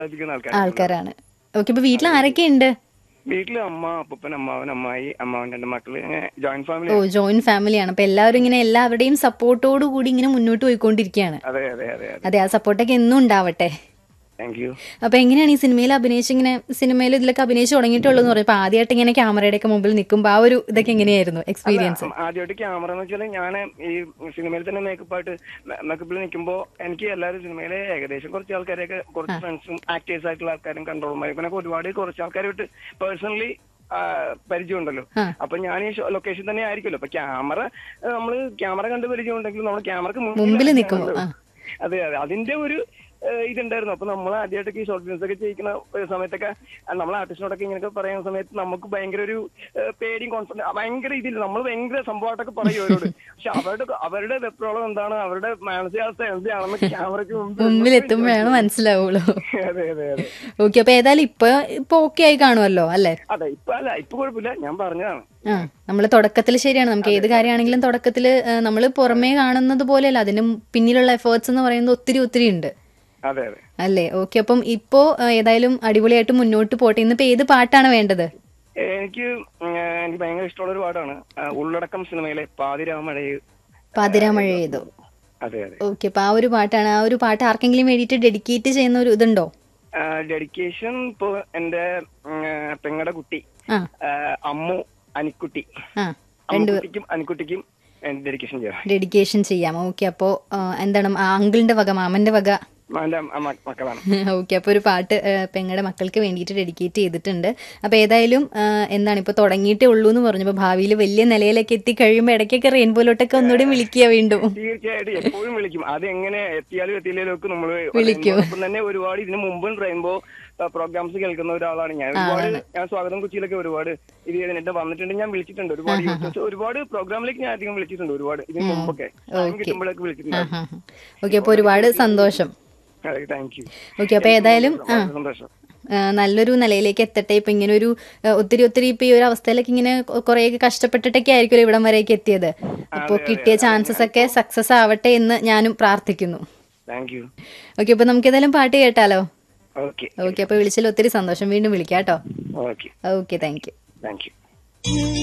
സാധിക്കുന്ന ആൾക്കാർ ആൾക്കാരാണ് ഓക്കെ ഇപ്പൊ വീട്ടിൽ ആരൊക്കെ ഉണ്ട് വീട്ടില് അമ്മ അപ്പൂപ്പൻ അമ്മാവൻ അമ്മായി അമ്മാവൻ രണ്ട് മക്കള് അങ്ങനെ ജോയിന്റ് ഓ ഫാമിലി ജോയിന്റ് ഫാമിലിയാണ് അപ്പൊ എല്ലാവരും ഇങ്ങനെ എല്ലാവരുടെയും സപ്പോർട്ടോട് കൂടി ഇങ്ങനെ മുന്നോട്ട് പോയിക്കൊണ്ടിരിക്കുകയാണ് അതെ അതെ അതെ അതെ അതെ ആ സപ്പോർട്ടൊക്കെ എന്നും ഉണ്ടാവട്ടെ താങ്ക് യു അപ്പൊ എങ്ങനെയാണ് ഈ സിനിമയിൽ അഭിനയിച്ച് ഇങ്ങനെ സിനിമയിൽ ഇതിലൊക്കെ അഭിനയിച്ച് തുടങ്ങിയിട്ടുള്ളൂ എന്ന് പറയും അപ്പൊ ആദ്യമായിട്ട് ഇങ്ങനെ ക്യാമറയുടെ ഒക്കെ മുമ്പിൽ നിൽക്കുമ്പോൾ ആ ഒരു ഇതൊക്കെ എങ്ങനെയായിരുന്നു എക്സ്പീരിയൻസ് ആദ്യമായിട്ട് ക്യാമറ എന്ന് വെച്ചാൽ ഞാൻ ഈ സിനിമയിൽ തന്നെ മേക്കപ്പ് ആയിട്ട് മേക്കപ്പിൽ നിൽക്കുമ്പോൾ എനിക്ക് എല്ലാവരും സിനിമയിലെ ഏകദേശം കുറച്ച് ആൾക്കാരെയൊക്കെ കുറച്ച് ഫ്രണ്ട്സും ആക്ടേഴ്സ് ആയിട്ടുള്ള ആൾക്കാരും കൺട്രോളുമായി പിന്നെ ഒരുപാട് കുറച്ച് ആൾക്കാരായിട്ട് പേഴ്സണലി പരിചയമുണ്ടല്ലോ ആ. അപ്പൊ ഞാൻ ഈ ലൊക്കേഷൻ തന്നെ ആയിരിക്കുമല്ലോ അപ്പൊ ക്യാമറ നമ്മൾ ക്യാമറ കണ്ട് പരിചയം ഉണ്ടെങ്കിൽ നമ്മൾ ക്യാമറക്ക് മുമ്പിൽ നിൽക്കുമ്പോൾ ആ അതെ അതെ അതിന്റെ ഒരു ഏഹ്, ഇതുണ്ടായിരുന്നു അപ്പൊ നമ്മൾ ആദ്യമായിട്ടൊക്കെ ഈ ഷോർട്ട് ഫിലിംസ് ഒക്കെ ചെയ്യിക്കുന്ന ഒരു സമയത്തൊക്കെ നമ്മൾ ആർട്ടിസ്റ്റിനോടൊക്കെ ഇങ്ങനെയൊക്കെ പറയുന്ന സമയത്ത് നമുക്ക് ഭയങ്കര ഒരു ഏഹ്, പേടിയും കോൺഫിഡൻസ് ഭയങ്കര ഇതില്ല നമ്മൾ ഭയങ്കര സംഭവമായിട്ടൊക്കെ പറയും അവരോട് പക്ഷെ അവരുടെ അവരുടെ വെപ്രോളം എന്താണ് അവരുടെ മാനസികാവസ്ഥ എന്താണെന്ന് ക്യാമറയ്ക്ക് മുമ്പ് മുമ്പിൽ എത്തുമ്പോഴാണ് മനസ്സിലാവുള്ളൂ അതെ അതെ അതെ ഓക്കെ അപ്പൊ ഏതായാലും ഇപ്പൊ ഇപ്പൊ ഓക്കെ ആയി കാണുമല്ലോ അല്ലേ അതെ ഇപ്പൊ അല്ല ഇപ്പൊ കുഴപ്പമില്ല ഞാൻ പറഞ്ഞതാണ് ആ നമ്മൾ തുടക്കത്തിൽ ശരിയാണ് നമുക്ക് ഏത് കാര്യമാണെങ്കിലും തുടക്കത്തിൽ നമ്മൾ പുറമേ കാണുന്നത് പോലെയല്ല അതിന് പിന്നിലുള്ള എഫേർട്സ് എന്ന് പറയുന്നത് ഒത്തിരി ഒത്തിരി ഉണ്ട് അതെ അതെ അല്ലേ ഓക്കെ അപ്പം ഇപ്പോ ആ, ഏതായാലും അടിപൊളിയായിട്ട് മുന്നോട്ട് പോട്ടെ ഇന്നിപ്പോ ഏത് പാട്ടാണ് വേണ്ടത് എനിക്ക് ഉം, ഏഹ്, എനിക്ക് ഭയങ്കര ഇഷ്ടമുള്ള ഒരു പാട്ടാണ് ആ, ഉള്ളടക്കം സിനിമയിലെ പാതിരാമഴയെ പാതിരാമഴ ചെയ്തു അതെ അതെ ഓക്കെ അപ്പൊ ആ ഒരു പാട്ടാണ് ആ ഒരു പാട്ട് ആർക്കെങ്കിലും വേണ്ടിയിട്ട് ഡെഡിക്കേറ്റ് ചെയ്യുന്ന ഒരു ഇതുണ്ടോ ഡെഡിക്കേഷൻ ഇപ്പൊ എന്റെ ഉം, ഏഹ്, പെങ്ങടെ കുട്ടി ആ ആഹ് അമ്മു അനിക്കുട്ടി ആ അമ്മുക്കുട്ടിക്കും അനിക്കുട്ടിക്കും ഡെഡിക്കേഷൻ ചെയ്യാം ഡെഡിക്കേഷൻ ചെയ്യാം ഓക്കെ അപ്പോ ആ, എന്താണ് ആ അങ്കിളിന്റെ വക മാമന്റെ വക എന്റെ അമ്മ- മക്കളാണ് ഓക്കെ അപ്പോൾ ഒരു പാട്ട് ആ, പെങ്ങളുടെ മക്കൾക്ക് വേണ്ടിയിട്ട് ഡെഡിക്കേറ്റ് ചെയ്തിട്ടുണ്ട് അപ്പോൾ ഏതായാലും ആ, എന്താണ് ഇപ്പോൾ തുടങ്ങിയിട്ടേ ഉള്ളൂ എന്ന് പറഞ്ഞു അപ്പോൾ ഭാവിയിൽ വലിയ നിലയിലൊക്കെ എത്തി കഴിയുമ്പോൾ ഇടയ്ക്കൊക്കെ റെയിൻബോലോട്ടൊക്കെ ഒന്നുകൂടി വിളിക്കുക വീണ്ടും തീർച്ചയായിട്ടും എപ്പോഴും വിളിക്കും അത് എങ്ങനെ എത്തിയാലും എത്തിയില്ലേലും ഒക്കെ നമ്മൾ വിളിക്കും. ഒപ്പം തന്നെ ഒരുപാട് ഇതിന് മുമ്പും റെയിൻബോ പ്രോഗ്രാംസ് കേൾക്കുന്ന ഒരാളാണ് ഞാൻ ഒരുപാട് ഞാൻ സ്വാഗതം കൊച്ചിയിലൊക്കെ ഒരുപാട് ഇത് ചെയ്തിട്ട് വന്നിട്ടുണ്ട് ഞാൻ വിളിച്ചിട്ടുണ്ട് ഒരുപാട് യൂട്യൂബ്സ് ഒരുപാട് പ്രോഗ്രാമിലേക്ക് ഞാൻ അധികം വിളിച്ചിട്ടുണ്ട് ഒരുപാട് ഇതിന് മുമ്പൊക്കെ ടൈം കിട്ടുമ്പോഴൊക്കെ വിളിച്ചിട്ടുണ്ട് ഓക്കെ അപ്പോൾ ഒരുപാട് സന്തോഷം താങ്ക് യു ഓക്കെ അപ്പോൾ ഏതായാലും ആ സന്തോഷം ആ, നല്ലൊരു നിലയിലേക്ക് എത്തട്ടെ ഇപ്പൊ ഇങ്ങനെ ഒരു ആ, ഒത്തിരി ഒത്തിരി ഇപ്പൊ ഈ ഒരു അവസ്ഥയിലൊക്കെ ഇങ്ങനെ കുറെ കഷ്ടപ്പെട്ടിട്ടൊക്കെ ആയിരിക്കുമല്ലോ ഇവിടം വരെയൊക്കെ എത്തിയത് അപ്പോൾ കിട്ടിയ ചാൻസസ് ഒക്കെ സക്സസ് ആവട്ടെ എന്ന് ഞാനും പ്രാർത്ഥിക്കുന്നു താങ്ക് യു ഓക്കെ അപ്പൊ നമുക്ക് ഏതായാലും പാട്ട് കേട്ടാലോ ഓക്കെ ഓക്കെ അപ്പൊ വിളിച്ചതിൽ ഒത്തിരി സന്തോഷം വീണ്ടും വിളിക്കാം കേട്ടോ okay okay thank you thank U